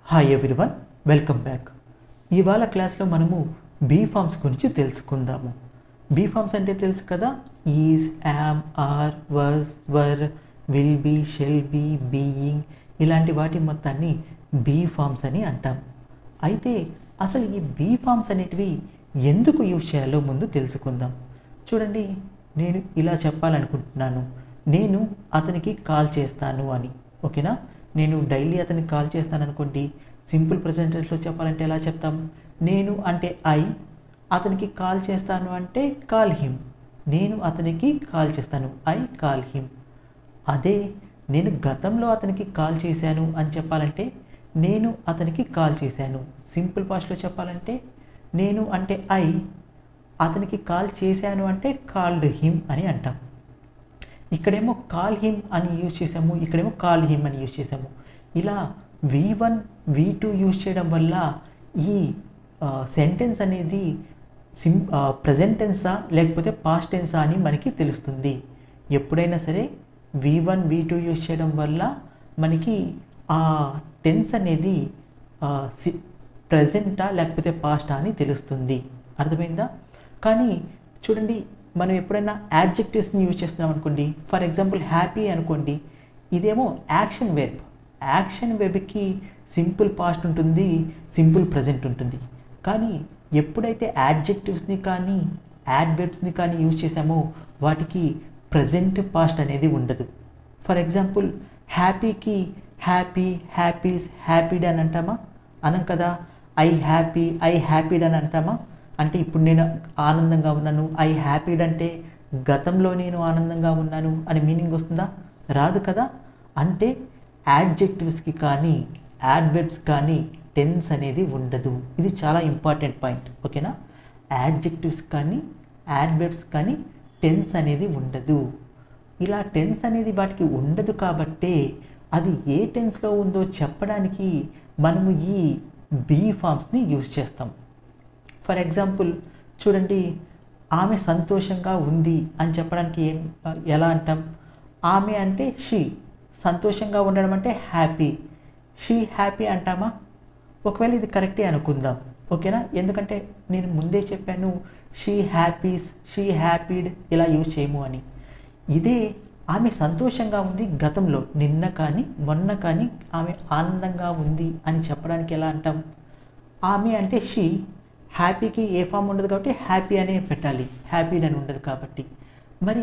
hi everyone welcome back ఇవాళ క్లాస్లో మనము బీ ఫామ్స్ గురించి తెలుసుకుందాము బీ ఫామ్స్ అంటే తెలుసు కదా is am are was were will be shall be being ఇలాంటి వాటి మొత్తాన్ని బీ ఫామ్స్ అని అంటాం అయితే అసలు ఈ బీ ఫామ్స్ అనేటివి ఎందుకు యూజ్ చేయాలో ముందు తెలుసుకుందాం చూడండి నేను ఇలా చెప్పాలనుకుంటున్నాను నేను అతనికి కాల్ చేస్తాను అని ఓకేనా నేను డైలీ అతనికి కాల్ చేస్తాను అనుకోండి సింపుల్ ప్రజెంటెన్స్లో చెప్పాలంటే ఎలా చెప్తాం నేను అంటే ఐ అతనికి కాల్ చేస్తాను అంటే కాల్ హిమ్ నేను అతనికి కాల్ చేస్తాను ఐ కాల్ హిమ్ అదే నేను గతంలో అతనికి కాల్ చేశాను అని చెప్పాలంటే నేను అతనికి కాల్ చేశాను సింపుల్ పాస్ట్లో చెప్పాలంటే నేను అంటే ఐ అతనికి కాల్ చేశాను అంటే కాల్డ్ హిమ్ అని అంటాం ఇక్కడేమో కాల్ హిమ్ అని యూజ్ చేసాము ఇక్కడేమో కాల్ హిమ్ అని యూజ్ చేసాము ఇలా V one V two use చేయడం వల్ల ఈ సెంటెన్స్ అనేది సిం ప్రజెంట్ టెన్సా లేకపోతే పాస్ట్ టెన్సా అని మనకి తెలుస్తుంది ఎప్పుడైనా సరే V one V two use చేయడం వల్ల మనకి ఆ టెన్స్ అనేది ప్రజెంటా లేకపోతే పాస్టా అని తెలుస్తుంది అర్థమైందా కానీ చూడండి మనం ఎప్పుడైనా యాడ్జెక్టివ్స్ని యూజ్ చేస్తున్నాం అనుకోండి ఫర్ ఎగ్జాంపుల్ హ్యాపీ అనుకోండి ఇదేమో యాక్షన్ వెబ్ యాక్షన్ వెబ్కి సింపుల్ పాస్ట్ ఉంటుంది సింపుల్ ప్రజెంట్ ఉంటుంది కానీ ఎప్పుడైతే యాడ్జెక్టివ్స్ని కానీ యాడ్ వెబ్స్ని కానీ యూజ్ చేసామో వాటికి ప్రజెంట్ పాస్ట్ అనేది ఉండదు ఫర్ ఎగ్జాంపుల్ హ్యాపీకి హ్యాపీ హ్యాపీస్ హ్యాపీడ్ అని అంటామా అనం కదా ఐ హ్యాపీ ఐ హ్యాపీడ్ అని అంటామా అంటే ఇప్పుడు నేను ఆనందంగా ఉన్నాను ఐ హ్యాపీడ్ అంటే గతంలో నేను ఆనందంగా ఉన్నాను అని మీనింగ్ వస్తుందా రాదు కదా అంటే యాడ్జెక్టివ్స్కి కానీ యాడ్వెబ్స్ కానీ టెన్స్ అనేది ఉండదు ఇది చాలా ఇంపార్టెంట్ పాయింట్ ఓకేనా యాడ్జెక్టివ్స్ కానీ యాడ్వెబ్స్ కానీ టెన్స్ అనేది ఉండదు ఇలా టెన్స్ అనేది వాటికి ఉండదు కాబట్టే అది ఏ టెన్స్లో ఉందో చెప్పడానికి మనము ఈ బీ ఫామ్స్ని యూజ్ చేస్తాం ఫర్ ఎగ్జాంపుల్ చూడండి ఆమె సంతోషంగా ఉంది అని చెప్పడానికి ఏం ఎలా అంటాం ఆమె అంటే షీ సంతోషంగా ఉండడం అంటే హ్యాపీ షీ హ్యాపీ అంటామా ఒకవేళ ఇది కరెక్టే అనుకుందాం ఓకేనా ఎందుకంటే నేను ముందే చెప్పాను షీ హ్యాపీస్ షీ హ్యాపీడ్ ఇలా యూజ్ చేయము అని ఇదే ఆమె సంతోషంగా ఉంది గతంలో నిన్న కానీ మొన్న కానీ ఆమె ఆనందంగా ఉంది అని చెప్పడానికి ఎలా అంటాం ఆమె అంటే షీ హ్యాపీకి ఏ ఫామ్ ఉండదు కాబట్టి హ్యాపీ అనే పెట్టాలి హ్యాపీ అని ఉండదు కాబట్టి మరి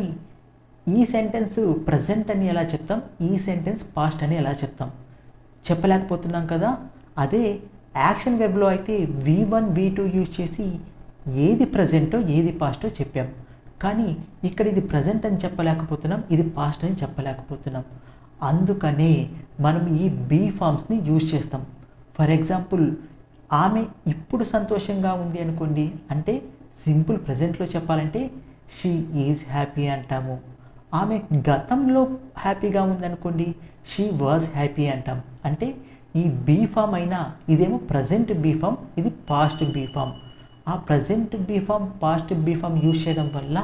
ఈ సెంటెన్స్ ప్రజెంట్ అని ఎలా చెప్తాం ఈ సెంటెన్స్ పాస్ట్ అని ఎలా చెప్తాం చెప్పలేకపోతున్నాం కదా అదే యాక్షన్ వెబ్లో అయితే V one V two use చేసి ఏది ప్రజెంటో ఏది పాస్టో చెప్పాం కానీ ఇక్కడ ఇది ప్రజెంట్ అని చెప్పలేకపోతున్నాం ఇది పాస్ట్ అని చెప్పలేకపోతున్నాం అందుకనే మనం ఈ బీ ఫామ్స్ని యూజ్ చేస్తాం ఫర్ ఎగ్జాంపుల్ ఆమె ఇప్పుడు సంతోషంగా ఉంది అనుకోండి అంటే సింపుల్ ప్రజెంట్లో చెప్పాలంటే షీ ఈజ్ హ్యాపీ అంటాము ఆమె గతంలో హ్యాపీగా ఉందనుకోండి షీ వాజ్ హ్యాపీ అంటాం అంటే ఈ బీ ఫామ్ అయినా ఇదేమో ప్రజెంట్ బీ ఫామ్ ఇది పాస్ట్ బీ ఫామ్ ఆ present be form past be form use చేయడం వల్ల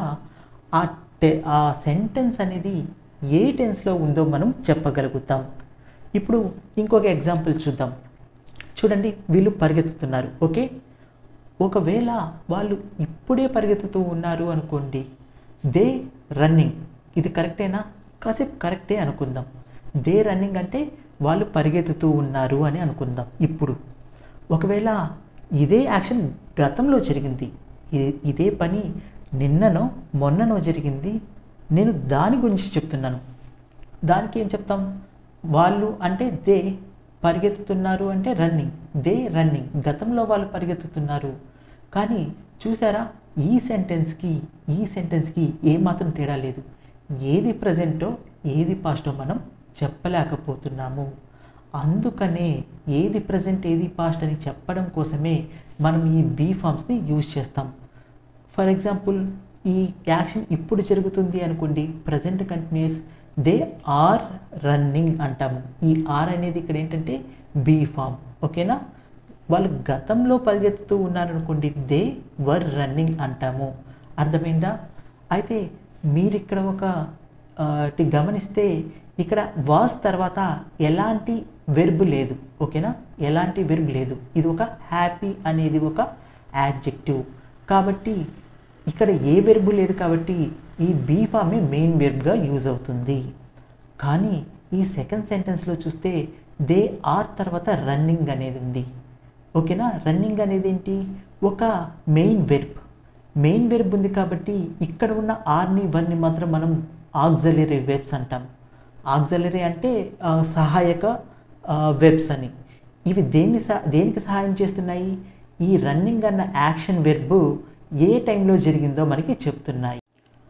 ఆ టె ఆ సెంటెన్స్ అనేది ఏ టెన్స్లో ఉందో మనం చెప్పగలుగుతాం ఇప్పుడు ఇంకొక ఎగ్జాంపుల్ చూద్దాం చూడండి వీళ్ళు పరిగెత్తుతున్నారు ఓకే ఒకవేళ వాళ్ళు ఇప్పుడే పరిగెత్తుతూ ఉన్నారు అనుకోండి దే రన్నింగ్ ఇది కరెక్టేనా కాసేపు కరెక్టే అనుకుందాం దే రన్నింగ్ అంటే వాళ్ళు పరిగెత్తుతూ ఉన్నారు అని అనుకుందాం ఇప్పుడు ఒకవేళ ఇదే యాక్షన్ గతంలో జరిగింది ఇదే పని నిన్ననో మొన్ననో జరిగింది నేను దాని గురించి చెప్తున్నాను దానికి ఏం చెప్తాం వాళ్ళు అంటే దే పరిగెత్తుతున్నారు అంటే రన్నింగ్ దే రన్నింగ్ గతంలో వాళ్ళు పరిగెత్తుతున్నారు కానీ చూసారా ఈ సెంటెన్స్కి ఈ సెంటెన్స్కి ఏమాత్రం తేడా లేదు ఏది ప్రజెంటో ఏది పాస్టో మనం చెప్పలేకపోతున్నాము అందుకనే ఏది ప్రజెంట్ ఏది పాస్ట్ అని చెప్పడం కోసమే మనం ఈ బీ ఫామ్స్ని యూజ్ చేస్తాం ఫర్ ఎగ్జాంపుల్ ఈ యాక్షన్ ఇప్పుడు జరుగుతుంది అనుకోండి present continuous they are running అంటాము ఈ ఆర్ అనేది ఇక్కడ ఏంటంటే బీ ఫామ్ ఓకేనా వాళ్ళు గతంలో పరిగెత్తుతూ ఉన్నారనుకోండి దే వర్ రన్నింగ్ అంటాము అర్థమైందా అయితే మీరు ఇక్కడ ఒక గమనిస్తే ఇక్కడ వాస్ తర్వాత ఎలాంటి వెర్బ్ లేదు ఓకేనా ఎలాంటి వెర్బ్ లేదు ఇది ఒక హ్యాపీ అనేది ఒక యాడ్జెక్టివ్ కాబట్టి ఇక్కడ ఏ వెర్బ్ లేదు కాబట్టి ఈ బీ ఫామే మెయిన్ వెర్బ్గా యూజ్ అవుతుంది కానీ ఈ సెకండ్ సెంటెన్స్లో చూస్తే దే ఆర్ తర్వాత రన్నింగ్ అనేది ఉంది ఓకేనా రన్నింగ్ అనేది ఏంటి ఒక మెయిన్ వెర్బ్ మెయిన్ వెర్బ్ ఉంది కాబట్టి ఇక్కడ ఉన్న ఆర్ని వన్ని మాత్రం మనం ఆక్సలరీ వెబ్స్ అంటాం ఆక్సలరీ అంటే ఆ, సహాయక వెబ్స్ అని ఇవి దేన్ని సహ దేనికి సహాయం చేస్తున్నాయి ఈ రన్నింగ్ అన్న యాక్షన్ వెర్బ్ ఏ టైంలో జరిగిందో మనకి చెప్తున్నాయి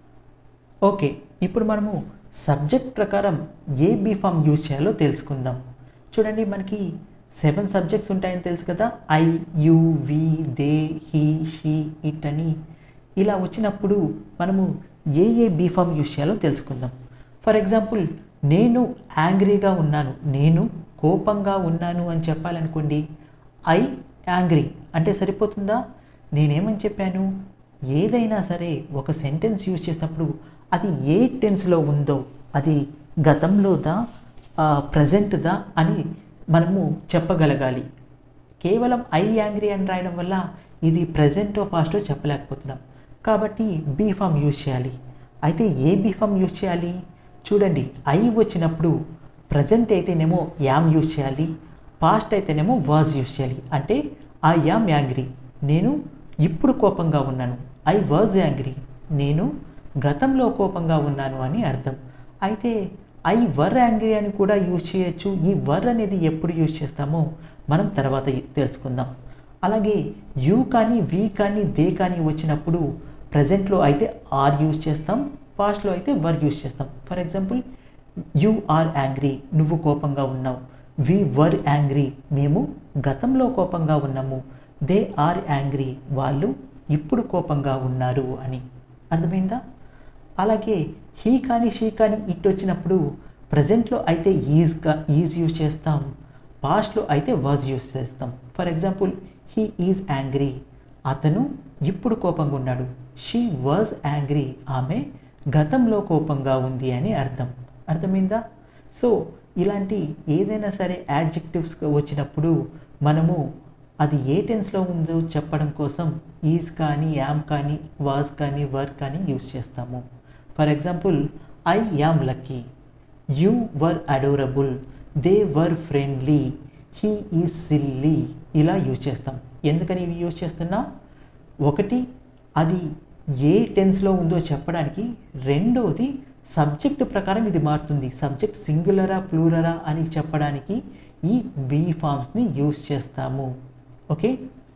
ఓకే ఇప్పుడు మనము సబ్జెక్ట్ ప్రకారం ఏ బీ ఫామ్ యూజ్ చేయాలో తెలుసుకుందాం చూడండి మనకి సెవెన్ సబ్జెక్ట్స్ ఉంటాయని తెలుసు కదా I you we they he she it అని ఇలా వచ్చినప్పుడు మనము ఏ ఏ బీ ఫామ్ యూజ్ చేయాలో తెలుసుకుందాం ఫర్ ఎగ్జాంపుల్ నేను యాంగ్రీగా ఉన్నాను నేను కోపంగా ఉన్నాను అని చెప్పాలనుకోండి ఐ యాంగ్రీ అంటే సరిపోతుందా నేనేమని చెప్పాను ఏదైనా సరే ఒక సెంటెన్స్ యూజ్ చేసినప్పుడు అది ఏ టెన్స్లో ఉందో అది గతంలోదా ప్రజెంట్దా అని మనము చెప్పగలగాలి కేవలం ఐ యాంగ్రీ అని రాయడం వల్ల ఇది ప్రజెంటో పాస్టో చెప్పలేకపోతున్నాం కాబట్టి బీ ఫామ్ యూజ్ చేయాలి అయితే ఏ బీ ఫామ్ యూజ్ చేయాలి చూడండి ఐ వచ్చినప్పుడు ప్రజెంట్ అయితేనేమో యామ్ యూజ్ చేయాలి పాస్ట్ అయితేనేమో వాజ్ యూజ్ చేయాలి అంటే ఐ యామ్ యాంగ్రీ నేను ఇప్పుడు కోపంగా ఉన్నాను ఐ వాజ్ యాంగ్రీ నేను గతంలో కోపంగా ఉన్నాను అని అర్థం అయితే ఐ వర్ యాంగ్రీ అని కూడా యూజ్ చేయొచ్చు ఈ వర్ అనేది ఎప్పుడు యూజ్ చేస్తామో మనం తర్వాత తెలుసుకుందాం అలాగే యూ కానీ వి కానీ దే కానీ వచ్చినప్పుడు ప్రజెంట్లో అయితే ఆర్ యూజ్ చేస్తాం పాస్ట్లో అయితే వర్ యూజ్ చేస్తాం for example you are angry నువ్వు కోపంగా ఉన్నావు వి వర్ యాంగ్రీ మేము గతంలో కోపంగా ఉన్నాము దే ఆర్ యాంగ్రీ వాళ్ళు ఇప్పుడు కోపంగా ఉన్నారు అని అర్థమైందా అలాగే హీ కానీ షీ కానీ ఇట్ వచ్చినప్పుడు ప్రజెంట్లో అయితే ఈజ్గా ఈజ్ యూజ్ చేస్తాం పాస్ట్లో అయితే వాజ్ యూజ్ చేస్తాం for example he is angry అతను ఇప్పుడు కోపంగా ఉన్నాడు షీ వాజ్ యాంగ్రీ ఆమె గతంలో కోపంగా ఉంది అని అర్థం అర్థమైందా సో ఇలాంటి ఏదైనా సరే యాడ్జెక్టివ్స్ వచ్చినప్పుడు మనము అది ఏ టెన్స్లో ఉందో చెప్పడం కోసం ఈజ్ కానీ యామ్ కానీ వాజ్ కానీ వర్ కానీ యూజ్ చేస్తాము for example I am lucky you were adorable they were friendly he is silly ఇలా యూజ్ చేస్తాం ఎందుకని ఇవి యూజ్ చేస్తున్నాం ఒకటి అది ఏ టెన్స్లో ఉందో చెప్పడానికి రెండోది సబ్జెక్ట్ ప్రకారం ఇది మారుతుంది సబ్జెక్ట్ సింగులరా ప్లూరరా అని చెప్పడానికి ఈ బీ ఫామ్స్ని యూజ్ చేస్తాము ఓకే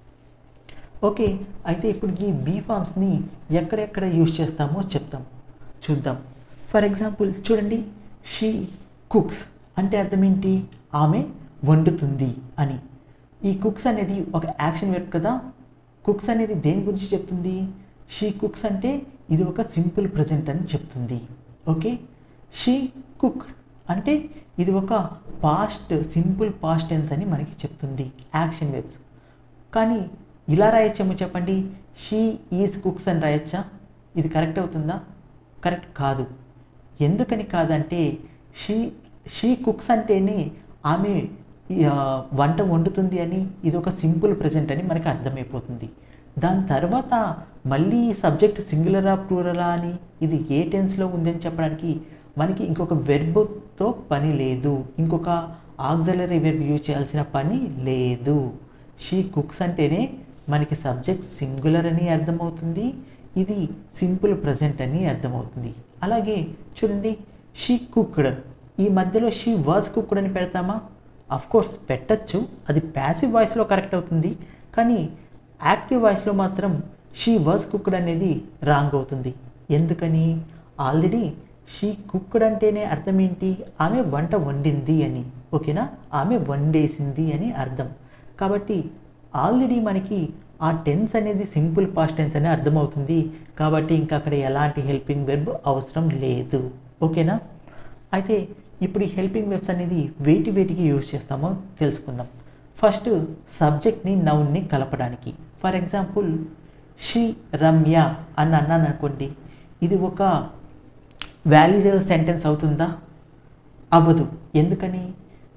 ఓకే అయితే ఇప్పుడు ఈ బీ ఫామ్స్ని ఎక్కడెక్కడ యూజ్ చేస్తామో చెప్తాం చూద్దాం ఫర్ ఎగ్జాంపుల్ చూడండి షీ కుక్స్ అంటే అర్థం ఏంటి ఆమె వండుతుంది అని ఈ కుక్స్ అనేది ఒక యాక్షన్ వెర్బ్ కదా కుక్స్ అనేది దేని గురించి చెప్తుంది షీ కుక్స్ అంటే ఇది ఒక సింపుల్ ప్రజెంట్ అని చెప్తుంది ఓకే షీ కుక్ అంటే ఇది ఒక పాస్ట్ సింపుల్ పాస్ట్ టెన్స్ అని మనకి చెప్తుంది యాక్షన్ వెబ్స్ కానీ ఇలా రాయొచ్చేమో చెప్పండి షీ ఈజ్ కుక్స్ అని రాయొచ్చా ఇది కరెక్ట్ అవుతుందా కరెక్ట్ కాదు ఎందుకని కాదంటే షీ షీ కుక్స్ అంటేనే ఆమె ఆ, వంట వండుతుంది అని ఇది ఒక సింపుల్ ప్రజెంట్ అని మనకి అర్థమైపోతుంది దాని తర్వాత మళ్ళీ సబ్జెక్ట్ సింగులరా ప్లూరలా అని ఇది ఏ టెన్స్లో ఉందని చెప్పడానికి మనకి ఇంకొక వెర్బ్తో పని లేదు ఇంకొక ఆక్సిలరీ వెర్బ్ యూజ్ చేయాల్సిన పని లేదు షీ కుక్స్ అంటేనే మనకి సబ్జెక్ట్ సింగులర్ అని అర్థమవుతుంది ఇది సింపుల్ ప్రజెంట్ అని అర్థమవుతుంది అలాగే చూడండి షీ కుక్డ్ ఈ మధ్యలో షీ వాజ్ కుక్డ్ అని పెడతామా అఫ్ కోర్స్ పెట్టచ్చు అది ప్యాసివ్ వాయిస్లో కరెక్ట్ అవుతుంది కానీ యాక్టివ్ వాయిస్లో మాత్రం షీ వాజ్ కుక్డ్ అనేది రాంగ్ అవుతుంది ఎందుకని ఆల్రెడీ షీ కుక్డ్ అంటేనే అర్థం ఏంటి ఆమె వంట వండింది అని ఓకేనా ఆమె వండేసింది అని అర్థం కాబట్టి ఆల్రెడీ మనకి ఆ టెన్స్ అనేది సింపుల్ పాస్ట్ టెన్స్ అని అర్థమవుతుంది కాబట్టి ఇంకా అక్కడ ఎలాంటి హెల్పింగ్ వెర్బ్ అవసరం లేదు ఓకేనా అయితే ఇప్పుడు ఈ హెల్పింగ్ వెబ్స్ అనేది వేటి వేటికి యూజ్ చేస్తామో తెలుసుకుందాం ఫస్ట్ సబ్జెక్ట్ని నౌన్ని కలపడానికి ఫర్ ఎగ్జాంపుల్ షీ రమ్య అని అన్నాను అనుకోండి ఇది ఒక వ్యాలిడ్ సెంటెన్స్ అవుతుందా అవ్వదు ఎందుకని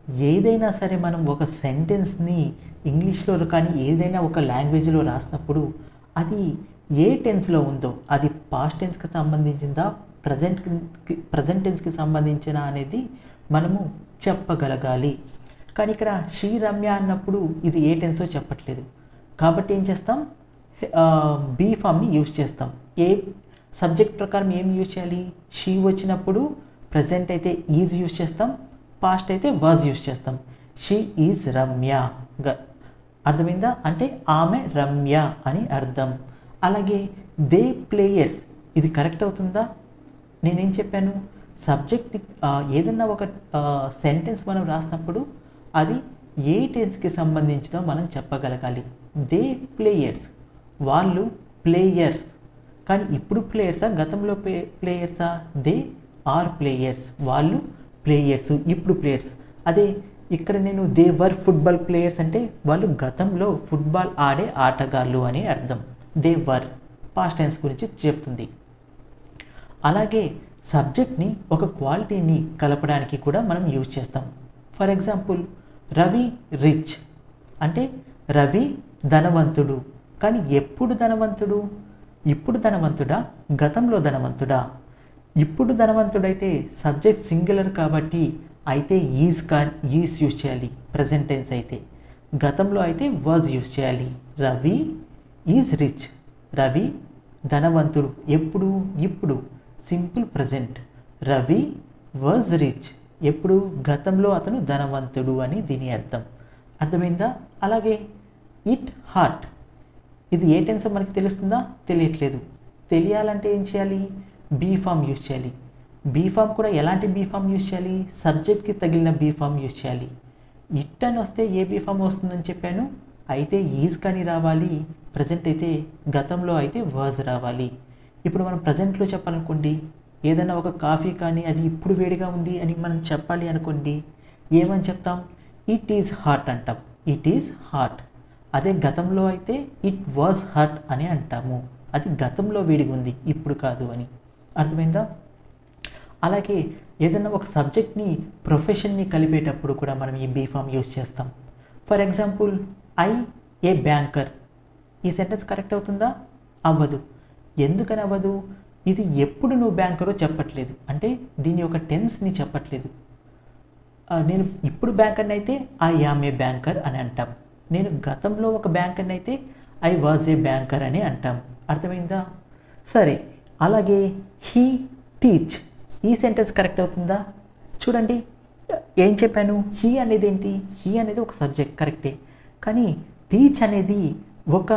ఏదైనా సరే మనం ఒక సెంటెన్స్ని ఇంగ్లీష్లో కానీ ఏదైనా ఒక లాంగ్వేజ్లో రాసినప్పుడు అది ఏ టెన్స్లో ఉందో అది పాస్ట్ టెన్స్కి సంబంధించిందా ప్రజెంట్ ప్రజెంట్ టెన్స్కి సంబంధించిన అనేది మనము చెప్పగలగాలి కానీ ఇక్కడ శ్రీ రమ్య అన్నప్పుడు ఇది ఏ టెన్సో చెప్పట్లేదు కాబట్టి ఏం చేస్తాం బీ ఫామ్ని యూజ్ చేస్తాం ఏ సబ్జెక్ట్ ప్రకారం ఏం యూజ్ చేయాలి షీ వచ్చినప్పుడు ప్రజెంట్ అయితే ఈజ్ యూజ్ చేస్తాం పాస్ట్ అయితే వాజ్ యూజ్ చేస్తాం షీ ఈజ్ రమ్య గ అర్థమైందా అంటే ఆమె రమ్య అని అర్థం అలాగే దే ప్లేయర్స్ ఇది కరెక్ట్ అవుతుందా నేనేం చెప్పాను సబ్జెక్ట్ ఏదన్నా ఒక సెంటెన్స్ మనం రాసినప్పుడు అది ఏ టెన్స్కి సంబంధించిందో మనం చెప్పగలగాలి దే ప్లేయర్స్ వాళ్ళు ప్లేయర్ కానీ ఇప్పుడు ప్లేయర్సా గతంలో ప్లే ప్లేయర్సా దే ఆర్ ప్లేయర్స్ వాళ్ళు ప్లేయర్స్ ఇప్పుడు ప్లేయర్స్ అదే ఇక్కడ నేను దే వర్ ఫుట్బాల్ ప్లేయర్స్ అంటే వాళ్ళు గతంలో ఫుట్బాల్ ఆడే ఆటగాళ్ళు అని అర్థం దే వర్ పాస్ట్ టెన్స్ గురించి చెప్తుంది అలాగే సబ్జెక్ట్ని ఒక క్వాలిటీని కలపడానికి కూడా మనం యూజ్ చేస్తాం ఫర్ ఎగ్జాంపుల్ రవి రిచ్ అంటే రవి ధనవంతుడు కానీ ఎప్పుడు ధనవంతుడు ఇప్పుడు ధనవంతుడా గతంలో ధనవంతుడా ఇప్పుడు ధనవంతుడైతే సబ్జెక్ట్ సింగులర్ కాబట్టి అయితే ఈజ్ కా ఈజ్ యూజ్ చేయాలి ప్రజెంట్ టెన్స్ అయితే గతంలో అయితే వాజ్ యూజ్ చేయాలి రవి ఈజ్ రిచ్ రవి ధనవంతుడు ఎప్పుడు ఇప్పుడు simple present Ravi was rich ఎప్పుడు గతంలో అతను ధనవంతుడు అని దీని అర్థం అర్థమైందా అలాగే ఇట్ హార్ట్ ఇది ఏ టెన్స్ మనకి తెలుస్తుందా తెలియట్లేదు తెలియాలంటే ఏం చేయాలి బీ ఫామ్ యూజ్ చేయాలి బీ ఫామ్ కూడా ఎలాంటి బీ ఫామ్ యూజ్ చేయాలి సబ్జెక్ట్కి తగిలిన బీ ఫామ్ యూజ్ చేయాలి ఇట్ అని వస్తే ఏ బీ ఫామ్ వస్తుందని చెప్పాను అయితే ఈజ్ కానీ రావాలి ప్రజెంట్ అయితే గతంలో అయితే వర్జ్ రావాలి ఇప్పుడు మనం ప్రజెంట్లో చెప్పాలనుకోండి ఏదైనా ఒక కాఫీ కానీ అది ఇప్పుడు వేడిగా ఉంది అని మనం చెప్పాలి అనుకోండి ఏమని చెప్తాం ఇట్ ఈజ్ హాట్ అంటాం ఇట్ ఈజ్ హాట్ అదే గతంలో అయితే ఇట్ వాజ్ హాట్ అని అంటాము అది గతంలో వేడిగా ఉంది ఇప్పుడు కాదు అని అర్థమైందా అలాగే ఏదైనా ఒక సబ్జెక్ట్ని ప్రొఫెషన్ని కలిపేటప్పుడు కూడా మనం ఈ బీ ఫామ్ యూజ్ చేస్తాం for example I a banker ఈ సెంటెన్స్ కరెక్ట్ అవుతుందా అవ్వదు ఎందుకని అవ్వదు ఇది ఎప్పుడు నువ్వు బ్యాంకరో చెప్పట్లేదు అంటే దీని యొక్క టెన్స్ని చెప్పట్లేదు నేను ఇప్పుడు బ్యాంకర్ని అయితే ఐ యామ్ ఏ బ్యాంకర్ అని అంటాం నేను గతంలో ఒక బ్యాంకర్ని అయితే ఐ వాజ్ ఏ బ్యాంకర్ అని అంటాం అర్థమైందా సరే అలాగే హీ టీచ్ ఈ సెంటెన్స్ కరెక్ట్ అవుతుందా చూడండి ఏం చెప్పాను హీ అనేది ఏంటి హీ అనేది ఒక సబ్జెక్ట్ కరెక్టే కానీ టీచ్ అనేది ఒక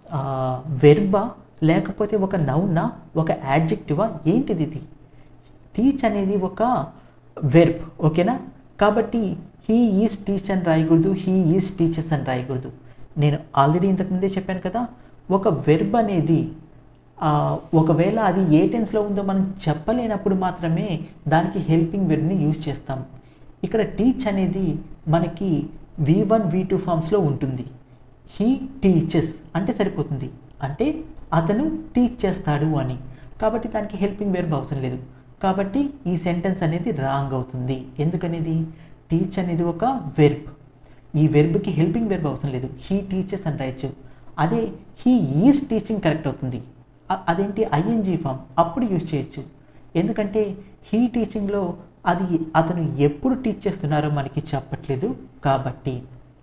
వెర్బా లేకపోతే ఒక నౌనా ఒక యాడ్జెక్టివా ఏంటిది ఇది టీచ్ అనేది ఒక వెర్బ్ ఓకేనా కాబట్టి హీ ఈజ్ టీచ్ అని రాయకూడదు హీ ఈజ్ టీచర్స్ అని రాయకూడదు నేను ఆల్రెడీ ఇంతకుముందే చెప్పాను కదా ఒక వెర్బ్ అనేది ఒకవేళ అది ఏ టెన్స్లో ఉందో మనం చెప్పలేనప్పుడు మాత్రమే దానికి హెల్పింగ్ వెర్బ్ని యూజ్ చేస్తాం ఇక్కడ టీచ్ అనేది మనకి వి వన్ వి టూ ఫామ్స్లో ఉంటుంది హీ టీచర్స్ అంటే సరిపోతుంది అంటే అతను టీచ్ చేస్తాడు అని కాబట్టి దానికి హెల్పింగ్ వెర్బ్ అవసరం లేదు కాబట్టి ఈ సెంటెన్స్ అనేది రాంగ్ అవుతుంది ఎందుకనేది టీచ్ అనేది ఒక వెర్బ్ ఈ వెర్బ్కి హెల్పింగ్ వెర్బ్ అవసరం లేదు హీ టీచర్స్ అని రాయొచ్చు అదే హీ ఈజ్ టీచింగ్ కరెక్ట్ అవుతుంది అదేంటి ఐఎన్జీ ఫామ్ అప్పుడు యూజ్ చేయొచ్చు ఎందుకంటే హీ టీచింగ్లో అది అతను ఎప్పుడు టీచ్ చేస్తున్నారో మనకి చెప్పట్లేదు కాబట్టి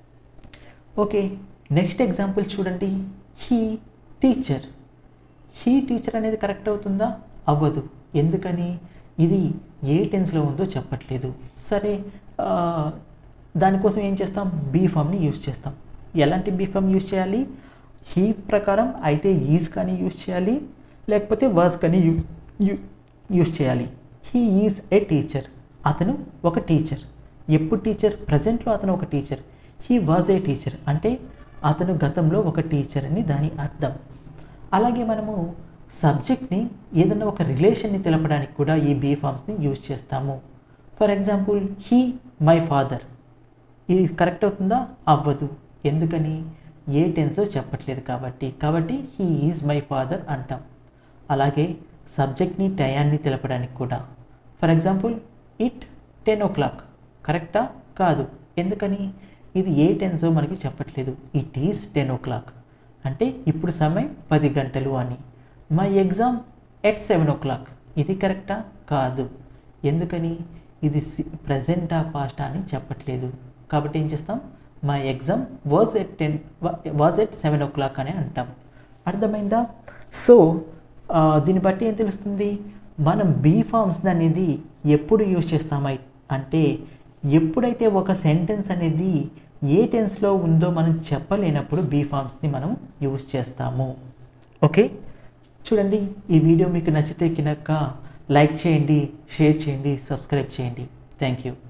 ఓకే నెక్స్ట్ ఎగ్జాంపుల్ చూడండి హీ టీచర్ హీ టీచర్ అనేది కరెక్ట్ అవుతుందా అవ్వదు ఎందుకని ఇది ఏ టెన్స్లో ఉందో చెప్పట్లేదు సరే దానికోసం ఏం చేస్తాం బీ ఫామ్ని యూజ్ చేస్తాం ఎలాంటి బీ ఫామ్ యూజ్ చేయాలి హీ ప్రకారం అయితే ఈజ్ కానీ యూజ్ చేయాలి లేకపోతే వర్స్ కానీ యూ యూజ్ చేయాలి హీ ఈజ్ ఏ టీచర్ అతను ఒక టీచర్ ఎప్పుడు టీచర్ ప్రజెంట్లో అతను ఒక teacher he was a teacher అంటే అతను గతంలో ఒక టీచర్ అని దాని అర్థం అలాగే మనము సబ్జెక్ట్ని ఏదైనా ఒక రిలేషన్ని తెలపడానికి కూడా ఈ బీ ఫామ్స్ని యూజ్ చేస్తాము for example he my father ఇది కరెక్ట్ అవుతుందా అవ్వదు ఎందుకని ఏ టెన్సో చెప్పట్లేదు కాబట్టి కాబట్టి హీ ఈజ్ మై ఫాదర్ అంటాం అలాగే సబ్జెక్ట్ని టయాన్ని తెలపడానికి కూడా for example it ten o'clock కరెక్టా కాదు ఎందుకని ఇది ఏ టెన్సో మనకి చెప్పట్లేదు it is ten o'clock అంటే ఇప్పుడు సమయం పది గంటలు అని my exam at seven o'clock ఇది కరెక్టా కాదు ఎందుకని ఇది ప్రజెంటా పాస్టా అని చెప్పట్లేదు కాబట్టి ఏం చేస్తాం my exam was at ten was at seven o'clock అని అంటాం అర్థమైందా సో ఆ, దీన్ని బట్టి ఏం తెలుస్తుంది మనం బీ ఫార్మ్స్ అనేది ఎప్పుడు యూజ్ చేస్తామై అంటే ఎప్పుడైతే ఒక సెంటెన్స్ అనేది ఏ టెన్స్లో ఉందో మనం చెప్పలేనప్పుడు బీ ఫార్మ్స్ని మనం యూజ్ చేస్తాము ఓకే చూడండి ఈ వీడియో మీకు నచ్చితే కనుక లైక్ చేయండి షేర్ చేయండి సబ్స్క్రైబ్ చేయండి థ్యాంక్ యూ